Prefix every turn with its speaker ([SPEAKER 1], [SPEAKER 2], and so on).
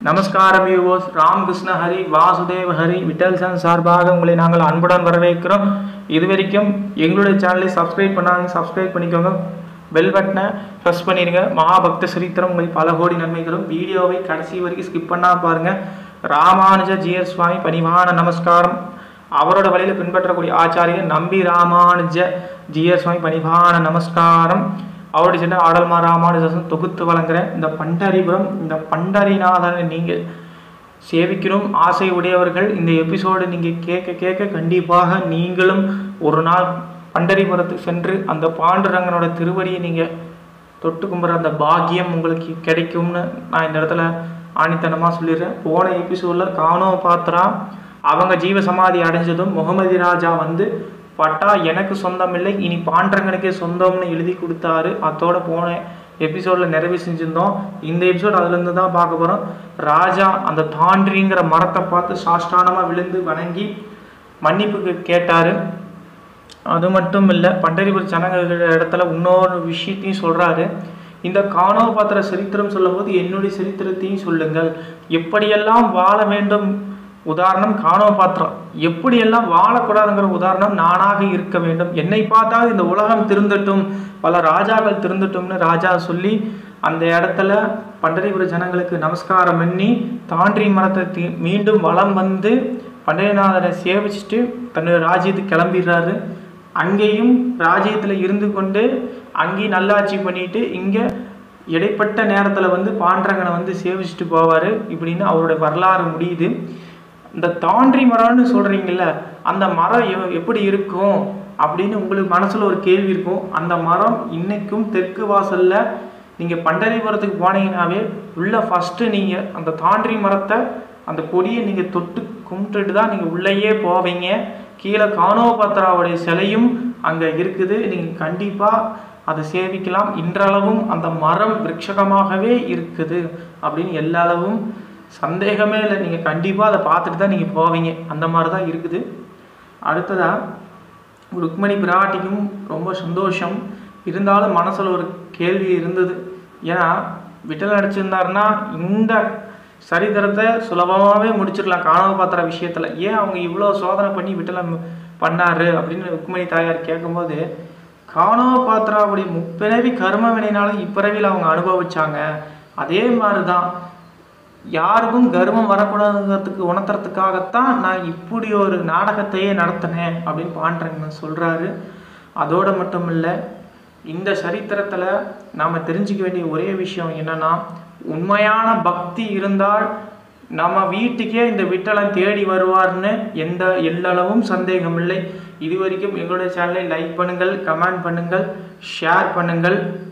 [SPEAKER 1] நமஸ்காரம் வியூவர்ஸ் ராமகிருஷ்ண ஹரி வாசுதேவ ஹரி விட்டல்சன் சார்பாக உங்களை நாங்கள் அன்புடன் வரவேற்கிறோம் இதுவரைக்கும் எங்களுடைய சேனலை சப்ஸ்கிரைப் பண்ணாங்க சப்ஸ்கிரைப் பண்ணிக்கோங்க பெல் பட்டனை ப்ரெஸ் பண்ணிடுங்க மகாபக்த சரித்திரம் உங்களுக்கு பல கோடி நன்மைகளும் வீடியோவை கடைசி வரைக்கும் ஸ்கிப் பண்ணாம பாருங்க ராமானுஜ ஜியர் சுவாமி பணிவான நமஸ்காரம் அவரோட வழியில் பின்பற்றக்கூடிய ஆச்சாரியர் நம்பி ராமானுஜ ஜியர் சுவாமி பணிவான நமஸ்காரம் அவருடைய சின்ன ஆடல்மா ராமானுஜன் தொகுத்து வழங்குற இந்த பண்டரிபுரம் இந்த பண்டரிநாதனை நீங்கள் சேவிக்கணும் ஆசை உடையவர்கள் இந்த எபிசோடு நீங்கள் கேட்க கேட்க கண்டிப்பாக நீங்களும் ஒரு நாள் பண்டரிபுரத்துக்கு சென்று அந்த பாண்டுரங்கனோட திருவடியை நீங்கள் தொட்டு கும்புற அந்த பாக்கியம் உங்களுக்கு கிடைக்கும்னு நான் இந்த இடத்துல ஆணித்தனமாக சொல்லிடுறேன் போன எபிசோடில் காணோ பாத்திரா அவங்க ஜீவ சமாதி அடைஞ்சதும் முகமது ராஜா வந்து பட்டா எனக்கு சொந்தமில்லை இனி பாண்டரங்கனுக்கே சொந்தம்னு எழுதி கொடுத்தாரு அதோட போன எபிசோடில் நிறைவு செஞ்சுருந்தோம் இந்த எபிசோட் அதுலேருந்து தான் பார்க்க போகிறோம் ராஜா அந்த தாண்டிங்கிற மரத்தை பார்த்து சாஷ்டானமாக விழுந்து வணங்கி மன்னிப்புக்கு கேட்டார் அது மட்டும் இல்லை பண்டரிபுரம் ஜனங்கள் இடத்துல இன்னொரு விஷயத்தையும் சொல்கிறாரு இந்த காணோ பாத்திர சரித்திரம் சொல்லும்போது என்னுடைய சரித்திரத்தையும் சொல்லுங்கள் எப்படியெல்லாம் வாழ வேண்டும் உதாரணம் காணோ பாத்திரம் எப்படியெல்லாம் வாழக்கூடாதுங்கிற உதாரணம் நானாக இருக்க வேண்டும் என்னை பார்த்தால் இந்த உலகம் திருந்தட்டும் பல ராஜாக்கள் திருந்தட்டும்னு ராஜா சொல்லி அந்த இடத்துல பண்டரிபுர ஜனங்களுக்கு நமஸ்காரம் பண்ணி தாண்டி மரத்தை தி- மீண்டும் வலம் வந்து பண்டரிநாதரை சேவிச்சுட்டு தன்னுடைய ராஜ்யத்துக்கு கிளம்பிடுறாரு அங்கேயும் ராஜ்யத்தில் இருந்து கொண்டு அங்கேயும் நல்லாட்சி பண்ணிட்டு இங்கே இடைப்பட்ட நேரத்தில் வந்து பாண்டரங்கனை வந்து சேவிச்சுட்டு போவார் இப்படின்னு அவருடைய வரலாறு முடியுது இந்த தாண்டி மரம்னு சொல்கிறீங்கல்ல அந்த மரம் எ- எப்படி இருக்கும் அப்படின்னு உங்களுக்கு மனசில் ஒரு கேள்வி இருக்கும் அந்த மரம் இன்னைக்கும் தெற்கு வாசலில் நீங்கள் பண்டரிபுரத்துக்கு போனீங்கன்னாவே உள்ள ஃபஸ்ட்டு நீங்கள் அந்த தாண்டி மரத்தை அந்த கொடியை நீங்கள் தொட்டு கும்பிட்டுட்டு தான் நீங்கள் உள்ளேயே போவீங்க கீழே கானோபத்ராவுடைய சிலையும் அங்கே இருக்குது நீங்கள் கண்டிப்பாக அதை சேவிக்கலாம் இன்றளவும் அந்த மரம் விருட்சகமாகவே இருக்குது அப்படின்னு எல்லா அளவும் சந்தேகமே இல்லை நீங்கள் கண்டிப்பாக அதை பார்த்துட்டு தான் நீங்கள் போவீங்க அந்த மாதிரி தான் இருக்குது அடுத்ததாக ருக்மணி பிராட்டிக்கும் ரொம்ப சந்தோஷம் இருந்தாலும் மனசில் ஒரு கேள்வி இருந்தது ஏன்னா விட்டல் நடிச்சிருந்தாருன்னா இந்த சரித்திரத்தை சுலபமாகவே முடிச்சிடலாம் காணவ பாத்திர விஷயத்தில் ஏன் அவங்க இவ்வளோ சோதனை பண்ணி விட்டலை பண்ணாரு அப்படின்னு ருக்மணி தாயார் கேட்கும்போது காணவ பாத்திராவுடைய முப்பிறவி கர்ம வினைனால இப்பிறவியில் அவங்க அனுபவிச்சாங்க அதே மாதிரி தான் யாருக்கும் கர்வம் வரக்கூடாதுங்கிறதுக்கு உணர்த்துறதுக்காகத்தான் நான் இப்படி ஒரு நாடகத்தையே நடத்தினேன் அப்படின்னு பாண்டரங்கன் சொல்கிறாரு அதோட மட்டும் இல்லை இந்த சரித்திரத்தில் நாம் தெரிஞ்சுக்க வேண்டிய ஒரே விஷயம் என்னன்னா உண்மையான பக்தி இருந்தால் நம்ம வீட்டுக்கே இந்த விட்டலன் தேடி வருவார்னு எந்த எல்லளவும் சந்தேகம் இல்லை இது வரைக்கும் எங்களுடைய சேனலை லைக் பண்ணுங்கள் கமெண்ட் பண்ணுங்கள் ஷேர் பண்ணுங்கள்